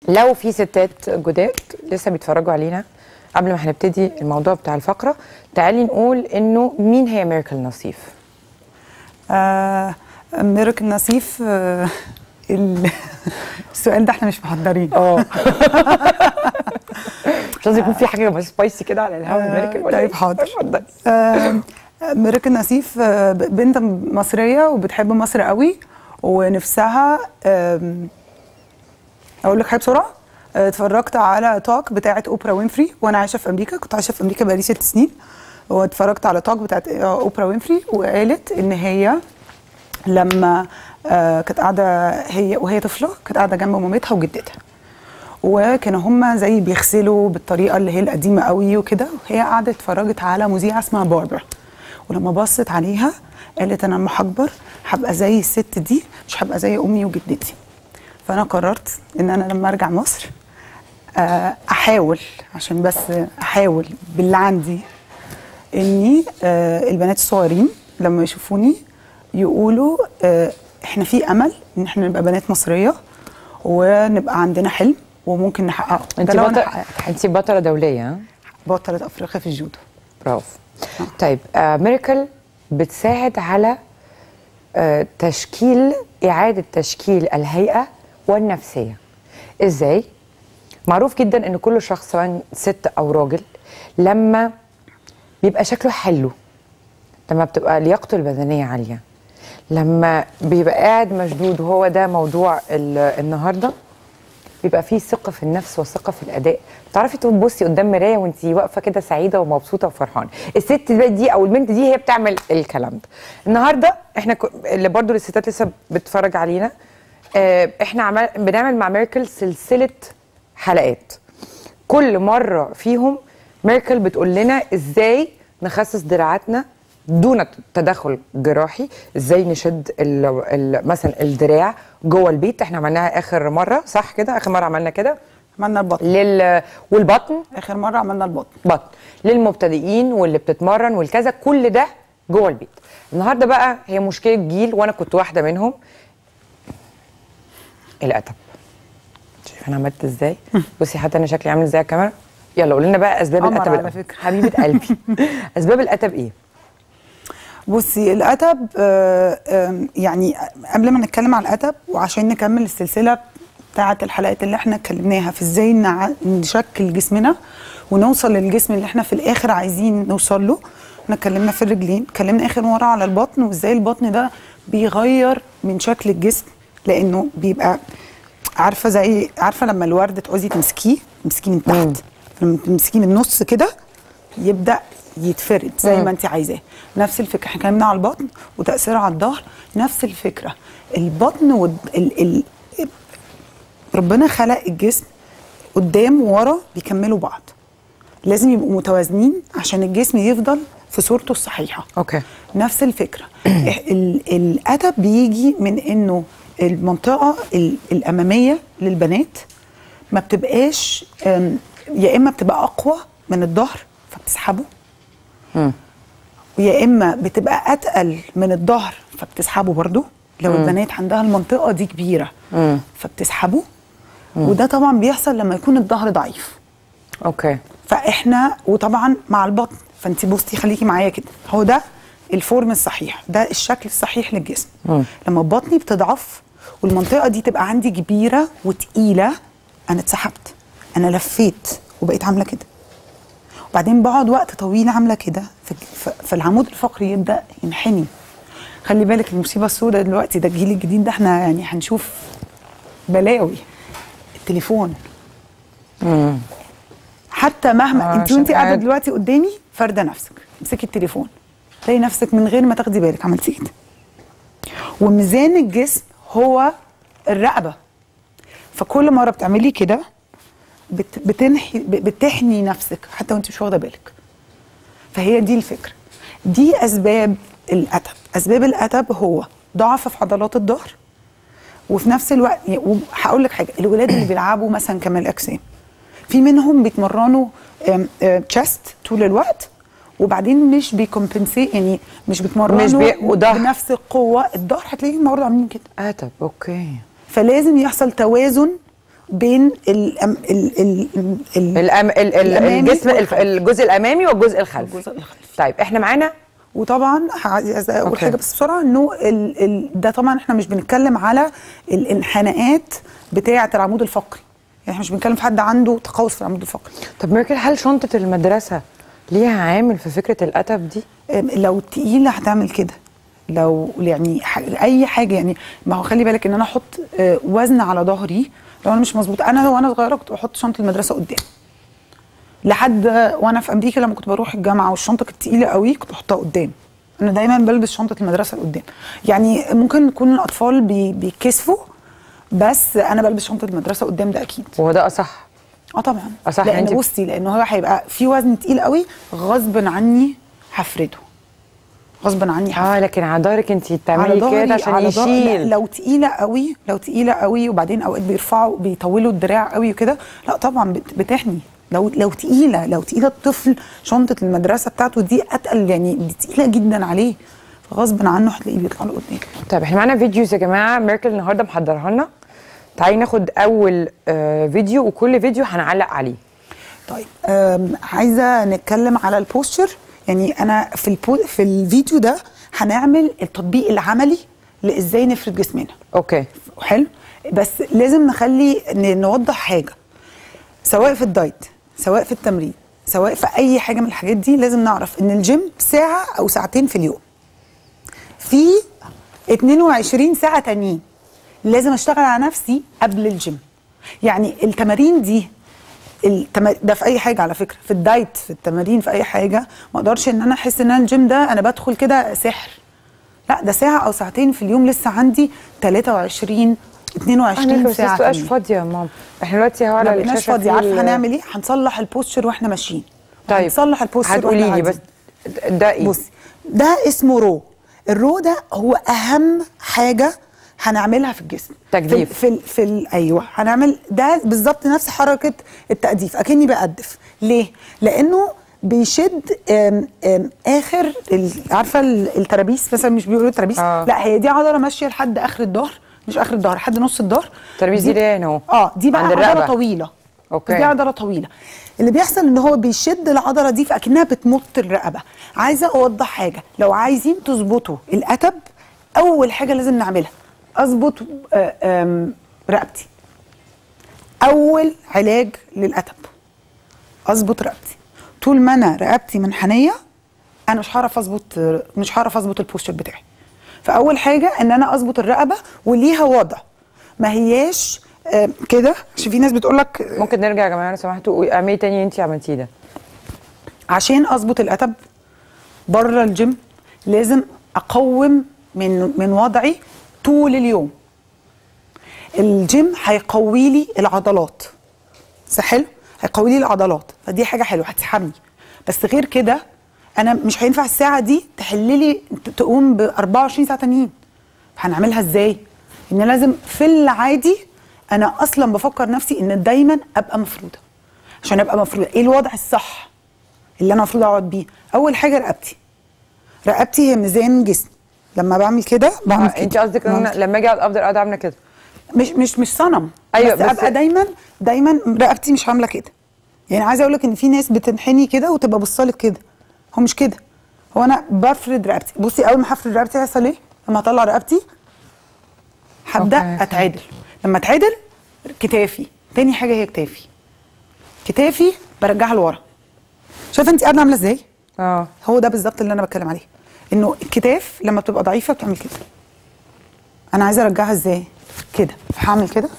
لو في ستات جداد لسه بيتفرجوا علينا قبل ما هنبتدي الموضوع بتاع الفقره تعالي نقول انه مين هي ميركل نصيف آه ميرك النصيف آه ال- السؤال ده احنا مش محضرين اه مش لازم يكون في حاجه سبايسي كده على الهوا آه، ميركل ولا طيب إيه؟ حاضر. اتفضلي آه ميرك النصيف آه ب- بنت مصرية وبتحب مصر قوي ونفسها آم، اقول لك حاجه بسرعه آه، اتفرجت على توك بتاعه اوبرا وينفري وانا عايشه في امريكا كنت عايشه في امريكا بقالي ست سنين واتفرجت على توك بتاعه آه، اوبرا وينفري وقالت ان هي لما آه، كانت قاعده هي وهي طفله كانت قاعده جنب مامتها وجدتها وكانوا هما زي بيغسلوا بالطريقه اللي هي القديمه قوي وكده وهي قاعده اتفرجت على مذيعه اسمها باربرا ولما بصت عليها قالت انا لما هكبر هبقى زي الست دي مش هبقى زي امي وجدتي فانا قررت ان انا لما ارجع مصر آه، احاول عشان بس احاول باللي عندي اني آه، البنات الصغيرين لما يشوفوني يقولوا آه، احنا في امل ان احنا نبقى بنات مصريه ونبقى عندنا حلم وممكن نحققه انت ده لو انا بطل حققت انت بطله دوليه ها بطلة افريقيا في الجودو برافو طيب آه ميركل بتساعد على آه تشكيل إعادة تشكيل الهيئة والنفسية إزاي؟ معروف جدا إن كل شخص سواء ست أو راجل لما بيبقى شكله حلو لما بتبقى لياقته البدنية عالية لما بيبقى قاعد مشدود وهو ده موضوع ال- النهارده بيبقى فيه ثقه في النفس وثقه في الاداء تعرفي تبصي قدام مرايه وانت واقفه كده سعيده ومبسوطه وفرحانه الست بقى دي او البنت دي هي بتعمل الكلام ده النهارده احنا ك... اللي برضو الستات لسه بتتفرج علينا آه احنا عمل... بنعمل مع ميركل سلسله حلقات كل مره فيهم ميركل بتقول لنا ازاي نخسس دراعاتنا دون تدخل جراحي ازاي نشد ال ال مثلا الدراع جوه البيت احنا عملناها اخر مره صح كده اخر مره عملنا كده عملنا البطن لل والبطن اخر مره عملنا البطن بطن للمبتدئين واللي بتتمرن والكذا كل ده جوه البيت النهارده بقى هي مشكله جيل وانا كنت واحده منهم الاتب شايف انا عملت ازاي بصي حتى انا شكلي عامل ازاي على الكاميرا يلا قول لنا بقى اسباب قمر الاتب على الأول. فكرة. حبيبه قلبي اسباب الاتب ايه بصي الاتب آه، آم، يعني قبل ما نتكلم على الاتب وعشان نكمل السلسله بتاعه الحلقات اللي احنا اتكلمناها في ازاي نع- نشكل جسمنا ونوصل للجسم اللي احنا في الاخر عايزين نوصل له احنا اتكلمنا في الرجلين اتكلمنا اخر مره على البطن وازاي البطن ده بيغير من شكل الجسم لانه بيبقى عارفه زي عارفه لما الورد تعوزي تمسكيه تمسكيه من تحت لما تمسكيه من النص كده يبدا يتفرد زي ما انت عايزاه نفس الفكره احنا اتكلمنا على البطن وتاثيرها على الظهر نفس الفكره البطن وال... ال... ال... ربنا خلق الجسم قدام وورا بيكملوا بعض لازم يبقوا متوازنين عشان الجسم يفضل في صورته الصحيحه اوكي نفس الفكره ال- الادب بيجي من انه المنطقه ال- الاماميه للبنات ما بتبقاش أم، يا اما بتبقى اقوى من الظهر فبتسحبه ويا اما بتبقى اتقل من الظهر فبتسحبه برضو لو البنات عندها المنطقه دي كبيره فبتسحبه وده طبعا بيحصل لما يكون الظهر ضعيف اوكي فاحنا وطبعا مع البطن فانت بصي خليكي معايا كده هو ده الفورم الصحيح ده الشكل الصحيح للجسم لما بطني بتضعف والمنطقه دي تبقى عندي كبيره وتقيله انا اتسحبت انا لفيت وبقيت عامله كده وبعدين بقعد وقت طويل عامله كده ف- ف- فالعمود الفقري يبدا ينحني خلي بالك المصيبه السوداء دلوقتي ده الجيل الجديد ده احنا يعني هنشوف بلاوي التليفون حتى مهما آه، انت عشان وانت قاعده قاعد- دلوقتي قدامي فارده نفسك امسكي التليفون تلاقي نفسك من غير ما تاخدي بالك عملتي كده وميزان الجسم هو الرقبه فكل مره بتعملي كده بت بتنحي ب- بتحني نفسك حتى وانت مش واخده بالك فهي دي الفكره دي اسباب الاتب اسباب الاتب هو ضعف في عضلات الظهر وفي نفس الوقت هقول لك حاجه الولاد اللي بيلعبوا مثلا كمال اجسام في منهم بيتمرنوا تشست طول الوقت وبعدين مش بيكمبنسي يعني مش بيتمرنوا مش بي- وظهر. بنفس القوه الظهر هتلاقيهم برضه عاملين كده اتب اوكي فلازم يحصل توازن بين ال ال ال ال الأم... ال... ال... الأمامي الجسم الف... والخلفي. الجزء الامامي والجزء الخلفي الجزء الخلفي. طيب احنا معانا وطبعا عايزه اقول أوكي. حاجه بس بسرعه انه ال ال ده طبعا احنا مش بنتكلم على الانحناءات بتاعه العمود الفقري يعني احنا مش بنتكلم في حد عنده تقوس في العمود الفقري طب ميركل هل شنطه المدرسه ليها عامل في فكره القتب دي أم، لو تقيله هتعمل كده لو يعني ح- اي حاجه يعني ما هو خلي بالك ان انا احط آه، وزن على ظهري لو انا مش مظبوط انا وانا صغيره كنت بحط شنطه المدرسه قدام لحد وانا في امريكا لما كنت بروح الجامعه والشنطه كانت تقيله قوي كنت بحطها قدام انا دايما بلبس شنطه المدرسه لقدام يعني ممكن يكون الاطفال بي- بيكسفوا بس انا بلبس شنطه المدرسه قدام ده اكيد وهو ده اصح اه طبعا أصح لان أنت- بصي لان هو هيبقى في وزن تقيل قوي غصب عني هفرده غصب عني هفرده اه لكن على ظهرك انت على بتعملي ظهري كده عشان على ظهر- لا، يشيل لو تقيله قوي لو تقيله قوي وبعدين اوقات بيرفعوا بيطولوا الدراع قوي وكده لا طبعا بت- بتحني لو لو تقيله لو تقيله الطفل شنطه المدرسه بتاعته دي اتقل يعني دي تقيله جدا عليه غصب عنه هتلاقيه بيطلع له قدام طيب احنا معانا فيديوز يا جماعه ميركل النهارده محضرها لنا تعالي ناخد اول آه فيديو وكل فيديو هنعلق عليه طيب أم، عايزه نتكلم على البوستشر يعني انا في البو في الفيديو ده هنعمل التطبيق العملي لازاي نفرد جسمنا اوكي حلو بس لازم نخلي ن- نوضح حاجه سواء في الدايت سواء في التمرين سواء في اي حاجه من الحاجات دي لازم نعرف ان الجيم ساعه او ساعتين في اليوم في 22 ساعه تانيين لازم اشتغل على نفسي قبل الجيم يعني التمارين دي التم... ده في اي حاجه على فكره في الدايت في التمارين في اي حاجه ما اقدرش ان انا احس ان انا الجيم ده انا بدخل كده سحر لا ده ساعه او ساعتين في اليوم لسه عندي 23 22 بس ساعه تبقاش تانيين. فاضيه يا ماما احنا دلوقتي اهو على ما بقيناش الشاشه فاضيه في عارفه ال- هنعمل ايه هنصلح البوستشر واحنا ماشيين طيب هنصلح البوستشر هتقولي واحنا لي بس قاعدين. ده ايه بصي ده اسمه رو الرو ده هو اهم حاجه هنعملها في الجسم تجديف. في ال في, ال ايوه هنعمل ده بالظبط نفس حركه التأديف اكني بأدف ليه لانه بيشد آم آم اخر ال- عارفه ال- الترابيس مثلا مش بيقولوا ترابيس آه. لا هي دي عضله ماشيه لحد اخر الظهر مش اخر الظهر لحد نص الظهر الترابيز دي اللي هي هنا اهو اه دي بقى عند عضله الرقبة. طويله أوكي. دي عضله طويله اللي بيحصل ان هو بيشد العضله دي فاكنها بتمط الرقبه عايزه اوضح حاجه لو عايزين تظبطوا القتب اول حاجه لازم نعملها اظبط آه، آم، رقبتي اول علاج للقتب اظبط رقبتي طول ما انا رقبتي منحنيه انا مش هعرف اظبط مش هعرف اظبط البوستشر بتاعي فاول حاجه ان انا اظبط الرقبه وليها وضع ما هياش آه، كده عشان في ناس بتقول لك ممكن نرجع يا جماعه لو سمحتوا اعملي تاني انت عملتيه ده عشان اظبط القتب بره الجيم لازم اقوم من من وضعي طول اليوم الجيم هيقوي لي العضلات صح حلو هيقوي لي العضلات فدي حاجه حلوه هتسحبني بس غير كده انا مش هينفع الساعه دي تحل لي تقوم ب 24 ساعه تانيين هنعملها ازاي ان لازم في العادي انا اصلا بفكر نفسي ان دايما ابقى مفروده عشان ابقى مفروده ايه الوضع الصح اللي انا المفروض اقعد بيه اول حاجه رقبتي رقبتي هي ميزان جسمي لما بعمل كده بعمل آه كده انت قصدك ان بعمل أنا لما اجي اقعد افضل قاعده عامله كده مش مش مش صنم أيوة، بس, بس- ابقى دايما دايما رقبتي مش عامله كده يعني عايزه اقول لك ان في ناس بتنحني كده وتبقى بصالك كده هو مش كده هو انا بفرد رقبتي بصي اول ما هفرد رقبتي هيحصل ايه لما اطلع رقبتي هبدا أوكي. اتعدل لما اتعدل كتافي تاني حاجه هي كتافي كتافي برجعها لورا شايفه انت قاعده عامله ازاي اه هو ده بالظبط اللي انا بتكلم عليه انه الكتاف لما بتبقى ضعيفه بتعمل كده انا عايزه ارجعها ازاي كده هعمل كده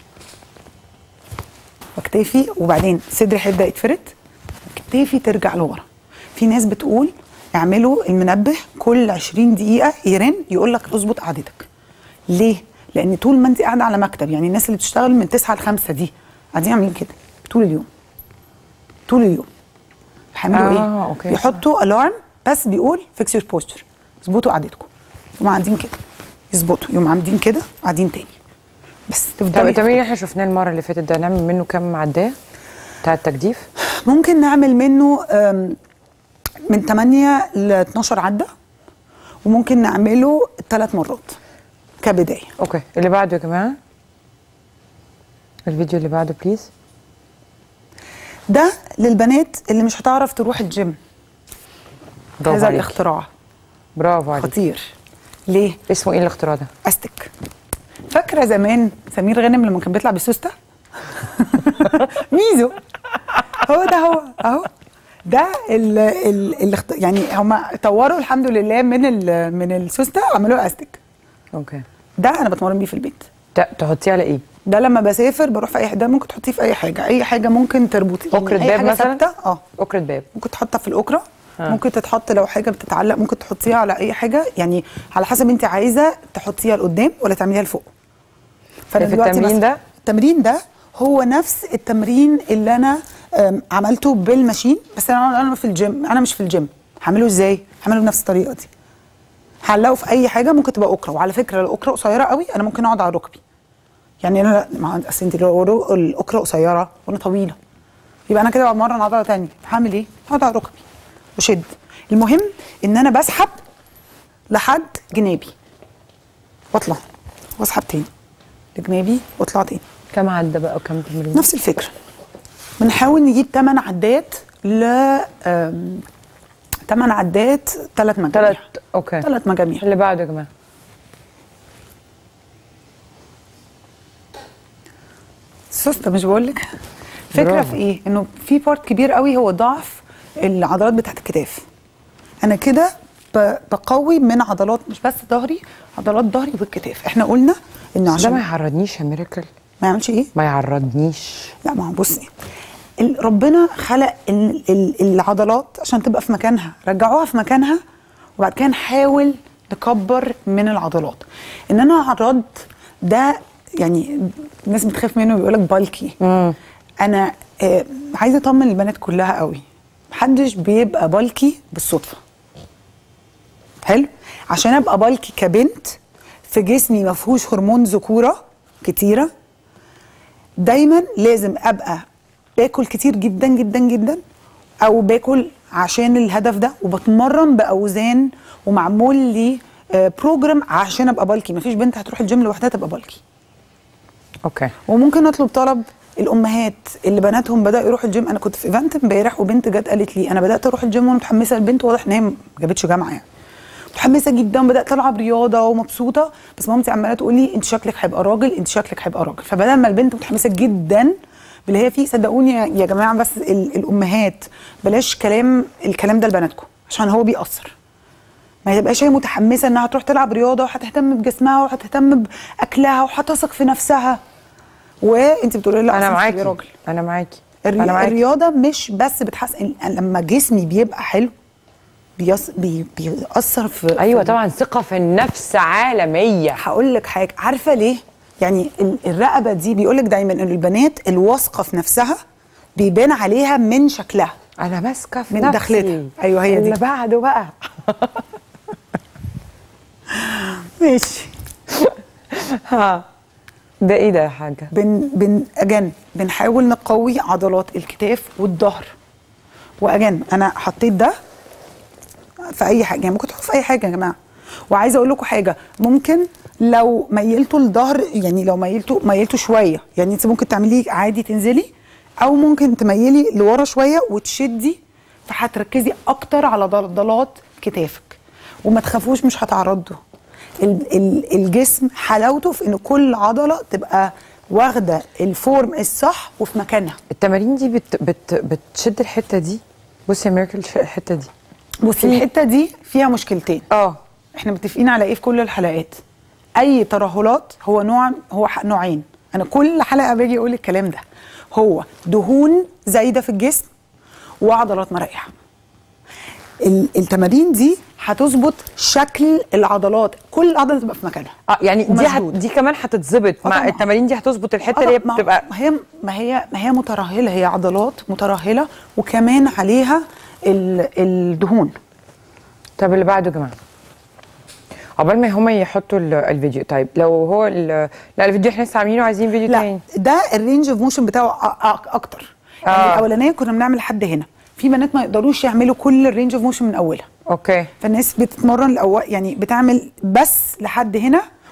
وكتافي وبعدين صدري هيبدا يتفرد كتافي ترجع لورا في ناس بتقول اعملوا المنبه كل 20 دقيقه يرن يقول لك اظبط قعدتك ليه لان طول ما انت قاعده على مكتب يعني الناس اللي بتشتغل من 9 ل 5 دي قاعدين عاملين كده طول اليوم طول اليوم هيعملوا آه، ايه أوكي. يحطوا الارم بس بيقول فيكس يور بوستر اظبطوا قعدتكم يقوموا قاعدين كده يظبطوا يقوموا عاملين كده قاعدين تاني بس طب تفضلي التمرين اللي احنا شفناه المره اللي فاتت ده نعمل منه كام عداه بتاع التجديف ممكن نعمل منه أم، من 8 ل 12 عده وممكن نعمله ثلاث مرات كبدايه اوكي اللي بعده يا جماعه الفيديو اللي بعده بليز ده للبنات اللي مش هتعرف تروح الجيم برافو هذا عليك الاختراع برافو عليك خطير ليه اسمه ايه الاختراع ده؟ استك فاكره زمان سمير غانم لما كان بيطلع بسوسته ميزو هو ده هو اهو ده ال ال ال يعني هما طوروا الحمد لله من ال من السوسته عملوه استك اوكي ده انا بتمرن بيه في البيت ت- تحطيه على ايه؟ ده لما بسافر بروح في اي ده ممكن تحطيه في اي حاجه اي حاجه ممكن تربطي أكرة أي باب حاجة مثلا؟ ثابتة، اه أكرة باب ممكن تحطها في الاكره آه. ممكن تتحط لو حاجه بتتعلق ممكن تحطيها على اي حاجه يعني على حسب انت عايزه تحطيها لقدام ولا تعمليها لفوق فأنا في دلوقتي التمرين مثلاً- ده؟ التمرين ده هو نفس التمرين اللي انا أم، عملته بالماشين بس انا انا في الجيم انا مش في الجيم هعمله ازاي هعمله بنفس الطريقه دي هعلقه في اي حاجه ممكن تبقى اكره وعلى فكره لو اكره قصيره قوي انا ممكن اقعد على ركبي يعني انا ما اصل انت لو رو- الاكره قصيره وانا طويله يبقى انا كده بتمرن عضله تانية هعمل ايه؟ هقعد على ركبي وشد المهم ان انا بسحب لحد جنابي واطلع واسحب تاني لجنابي واطلع تاني كم عدة بقى وكم تمرين؟ نفس الفكره بنحاول نجيب 8 عدات ل 8 عدات ثلاث مجاميع ثلاث اوكي ثلاث مجاميع اللي بعده يا جماعه سوسته مش بقول لك فكره برافو. في ايه انه في بارت كبير قوي هو ضعف العضلات بتاعت الكتاف انا كده ب- بقوي من عضلات مش بس ظهري عضلات ظهري والكتاف احنا قلنا ان ده عشان ما ما يعرضنيش يا ميراكل يعملش ايه ما يعرضنيش لا ما هو بصي ال- ربنا خلق ال- ال- العضلات عشان تبقى في مكانها رجعوها في مكانها وبعد كده نحاول نكبر من العضلات ان انا عرض ده يعني الناس بتخاف منه بيقول لك بالكي انا آه عايزه اطمن البنات كلها قوي محدش بيبقى بالكي بالصدفه حلو عشان ابقى بالكي كبنت في جسمي ما فيهوش هرمون ذكوره كتيره دايما لازم ابقى باكل كتير جدا جدا جدا او باكل عشان الهدف ده وبتمرن باوزان ومعمول لي آه، بروجرام عشان ابقى بالكي مفيش بنت هتروح الجيم لوحدها تبقى بالكي اوكي وممكن اطلب طلب الامهات اللي بناتهم بداوا يروحوا الجيم انا كنت في ايفنت امبارح وبنت جت قالت لي انا بدات اروح الجيم وانا متحمسه البنت واضح ان هي ما جابتش جامعه يعني متحمسه جدا بدات العب رياضه ومبسوطه بس مامتي عماله تقول لي انت شكلك هيبقى راجل انت شكلك هيبقى راجل فبدل ما البنت متحمسه جدا باللي هي فيه صدقوني يا- يا جماعه بس ال- الامهات بلاش كلام الكلام ده لبناتكم عشان هو بيأثر ما تبقاش هي متحمسه انها تروح تلعب رياضه وهتهتم بجسمها وهتهتم باكلها وهتثق في نفسها وانت بتقولي لا انا أصل أنت معاكي راجل انا معاكي الري... انا معاكي الرياضه مش بس بتحسن لما جسمي بيبقى حلو بيص... بي... بيأثر في ايوه في... طبعا ثقه في النفس عالميه هقول لك حاجه عارفه ليه يعني ال- الرقبه دي بيقول لك دايما ان البنات الواثقه في نفسها بيبان عليها من شكلها انا ماسكه في من نفسي دخلتها. أيوة هي دي. اللي بعده بقى ماشي ها ده ايه ده يا حاجه بن بن اجن بنحاول نقوي عضلات الكتاف والظهر واجن انا حطيت ده في اي حاجه يعني ممكن تحطوا في اي حاجه يا جماعه وعايزه اقول لكم حاجه ممكن لو ميلتوا الظهر يعني لو ميلتوا ميلتوا شويه يعني انت ممكن تعمليه عادي تنزلي او ممكن تميلي لورا شويه وتشدي فهتركزي اكتر على عضلات كتافك وما تخافوش مش هتعرضوا ال- ال- الجسم حلاوته في ان كل عضله تبقى واخده الفورم الصح وفي مكانها التمارين دي بت بت بتشد الحته دي بصي يا ميراكل ش- الحته دي بصي الحته دي فيها مشكلتين اه احنا متفقين على ايه في كل الحلقات اي ترهلات هو نوع هو ح- نوعين انا كل حلقه باجي اقول الكلام ده هو دهون زايده في الجسم وعضلات مريحه ال- التمارين دي هتظبط شكل العضلات كل عضله تبقى في مكانها اه يعني دي هت ومشدود. دي كمان هتتظبط آه مع طبعاً. التمارين دي هتظبط الحته آه اللي هي ما- بتبقى ما هي ما هي ما هي مترهله هي عضلات مترهله وكمان عليها ال- الدهون طب اللي بعده يا جماعه عقبال ما هما يحطوا ال- الفيديو طيب لو هو ال- لا الفيديو احنا لسه عاملينه عايزين فيديو لا تاني ده الرينج اوف موشن بتاعه أ- أ- اكتر يعني آه. الاولانيه كنا بنعمل لحد هنا في بنات ما يقدروش يعملوا كل الرينج اوف موشن من اولها اوكي فالناس بتتمرن الأول يعني بتعمل بس لحد هنا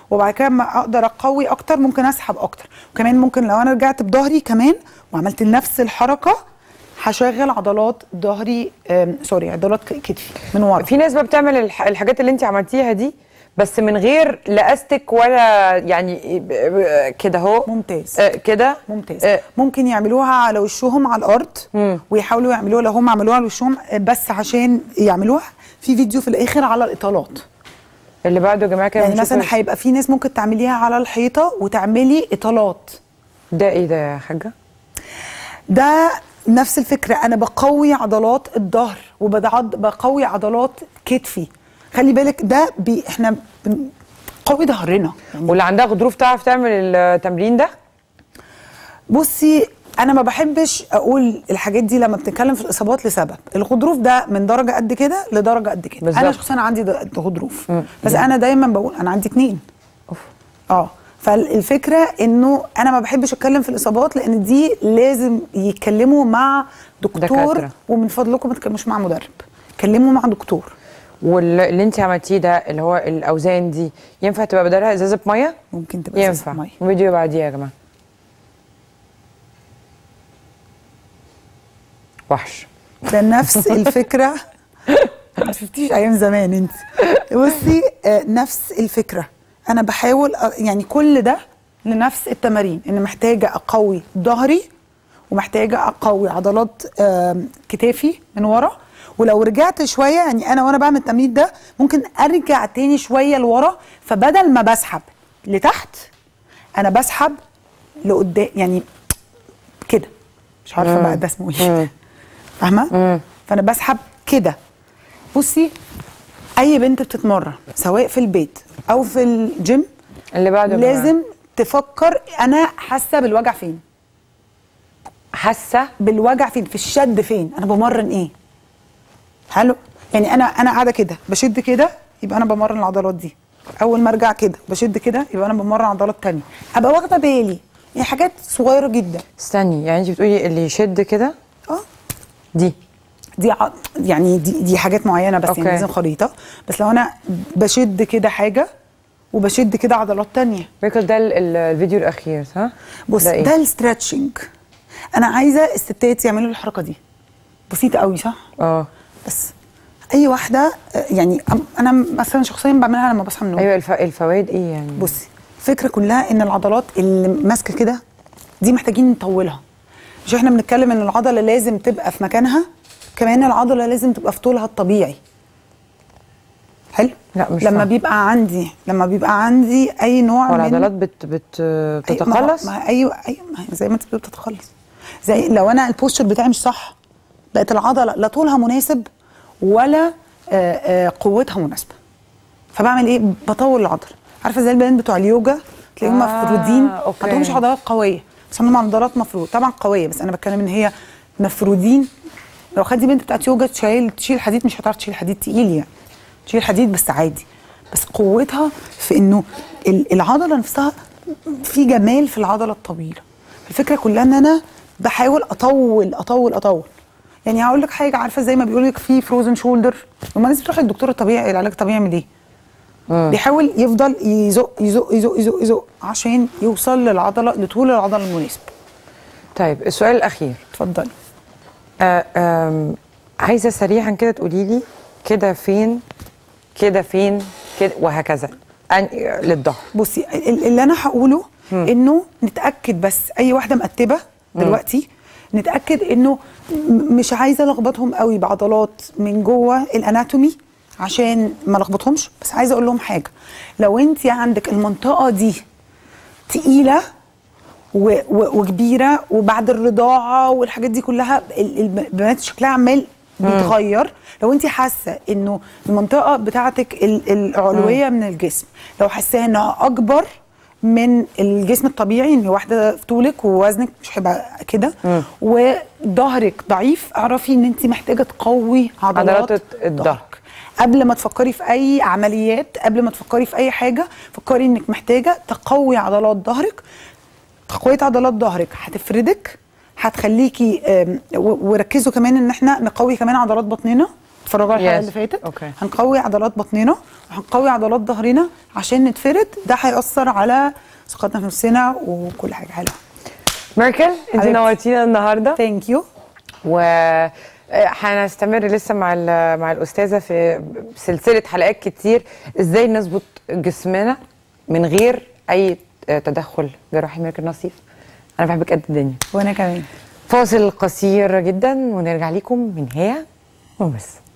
وبعد كده ما اقدر اقوي اكتر ممكن اسحب اكتر وكمان ممكن لو انا رجعت بظهري كمان وعملت نفس الحركه هشغل عضلات ظهري آم، سوري عضلات ك- كتفي من ورا في ناس بقى بتعمل الح- الحاجات اللي انت عملتيها دي بس من غير لا استك ولا يعني ب- ب- كده اهو ممتاز. آه، كده ممتاز آه، ممكن يعملوها على وشهم على الارض ويحاولوا يعملوها لو هم عملوها على وشهم آه، بس عشان يعملوها في فيديو في الاخر على الاطالات اللي بعده يا جماعه كده يعني بنشوف مثلا هيبقى في ناس ممكن تعمليها على الحيطه وتعملي اطالات ده ايه ده يا حاجه ده نفس الفكره انا بقوي عضلات الظهر وبقوي عضلات كتفي خلي بالك ده بي احنا بنقوي ظهرنا يعني واللي عندها غضروف تعرف تعمل التمرين ده بصي انا ما بحبش اقول الحاجات دي لما بنتكلم في الاصابات لسبب الغضروف ده من درجه قد كده لدرجه قد كده انا بالظبط. شخصيا عندي د- غضروف بس انا دايما بقول انا عندي اتنين اه فالفكره انه انا ما بحبش اتكلم في الاصابات لان دي لازم يتكلموا مع دكتور دكاترة. ومن فضلكم ما تتكلموش مع مدرب اتكلموا مع دكتور واللي انت عملتيه ده اللي هو الاوزان دي ينفع تبقى بدلها ازازه ميه ممكن تبقى ينفع أساس مية. الفيديو بعديه يا جماعه وحش ده نفس الفكره ما شفتيش ايام زمان انت بصي آه، نفس الفكره انا بحاول أ- يعني كل ده لنفس التمارين ان محتاجه اقوي ظهري ومحتاجه اقوي عضلات آم، كتافي من ورا ولو رجعت شويه يعني انا وانا بعمل التمرين ده ممكن ارجع تاني شويه لورا فبدل ما بسحب لتحت انا بسحب لقدام يعني كده مش عارفه بقى ده اسمه ايه فاهمه فانا بسحب كده بصي اي بنت بتتمرن سواء في البيت او في الجيم اللي بعده يا جماعة. لازم تفكر انا حاسه بالوجع فين حاسه بالوجع فين في الشد فين انا بمرن ايه حلو يعني انا انا قاعده كده بشد كده يبقى انا بمرن العضلات دي اول ما ارجع كده بشد كده يبقى انا بمرن عضلات تانية ابقى واخده بالي يعني حاجات صغيره جدا استني يعني انت بتقولي اللي يشد كده اه دي دي ع- يعني دي دي حاجات معينه بس أوكي. يعني لازم خريطه بس لو انا بشد كده حاجه وبشد كده عضلات تانية بيكل ده ال- ال- الفيديو الاخير صح بص ده, ده, إيه؟ ده الستريتشنج انا عايزه الستات يعملوا الحركه دي بسيطه قوي صح اه بس اي واحده آه، يعني أم- انا مثلا شخصيا بعملها لما بصحى من النوم ايوه الف... الفوائد ايه يعني بصي الفكره كلها ان العضلات اللي ماسكه كده دي محتاجين نطولها مش احنا بنتكلم ان العضله لازم تبقى في مكانها كمان العضله لازم تبقى في طولها الطبيعي حلو لا، مش لما فاهمة. بيبقى عندي لما بيبقى عندي اي نوع هو من العضلات بت... بت... أي- ما هو- بتتقلص ما ايوه ايوه ما هي زي ما انت بتقول بتتخلص زي لو انا البوستشر بتاعي مش صح بقت العضله لا طولها مناسب ولا آه، آه، قوتها مناسبه فبعمل ايه بطول العضله عارفه زي البنات بتوع اليوجا تلاقيهم آه، مفرودين ما أوكي. عندهمش عضلات قويه بس عندهم عضلات مفرود طبعا قويه بس انا بتكلم ان هي مفرودين لو خدتي بنت بتاعت يوجا تشيل تشيل حديد مش هتعرف تشيل حديد تقيل يعني تشيل حديد بس عادي بس قوتها في انه ال- العضله نفسها في جمال في العضله الطويله الفكره كلها ان انا بحاول اطول اطول اطول يعني هقول لك حاجه عارفه زي ما بيقول لك في فروزن شولدر لما الناس بتروح للدكتور الطبيعي العلاج الطبيعي يعمل ايه؟ بيحاول يفضل يزق يزق يزق يزق يزق عشان يوصل للعضله لطول العضله المناسب طيب السؤال الاخير اتفضلي آه آم، عايزه سريعا كده تقولي لي كده فين كده فين كده وهكذا أن... للظهر بصي ال- اللي انا هقوله انه نتاكد بس اي واحده مقتبه دلوقتي نتاكد انه م- مش عايزه الخبطهم قوي بعضلات من جوه الاناتومي عشان ما لخبطهمش بس عايزه اقول لهم حاجه لو انت عندك المنطقه دي تقيله و و وكبيره وبعد الرضاعه والحاجات دي كلها ال- الب- البنات شكلها عمال بيتغير لو انت حاسه انه المنطقه بتاعتك ال- العلويه من الجسم لو حاسه انها اكبر من الجسم الطبيعي ان واحده في طولك ووزنك مش هيبقى كده وظهرك ضعيف اعرفي ان انت محتاجه تقوي عضلات, عضلات الظهر. ظهرك قبل ما تفكري في اي عمليات قبل ما تفكري في اي حاجه فكري انك محتاجه تقوي عضلات ظهرك تقويه عضلات ظهرك هتفردك هتخليكي آم، و- وركزوا كمان ان احنا نقوي كمان عضلات بطننا اتفرجوا على الحلقه Yes. اللي فاتت أوكي. هنقوي عضلات بطننا وهنقوي عضلات ظهرنا عشان نتفرد ده هيأثر على ثقتنا في نفسنا وكل حاجه حلوه ميركل انت حبيبتي. نورتينا النهارده ثانك يو و هنستمر لسه مع ال- مع الاستاذه في سلسله حلقات كتير ازاي نظبط جسمنا من غير اي تدخل جراحي ميركل نصيف انا بحبك قد الدنيا وانا كمان فاصل قصير جدا ونرجع لكم من هي وبس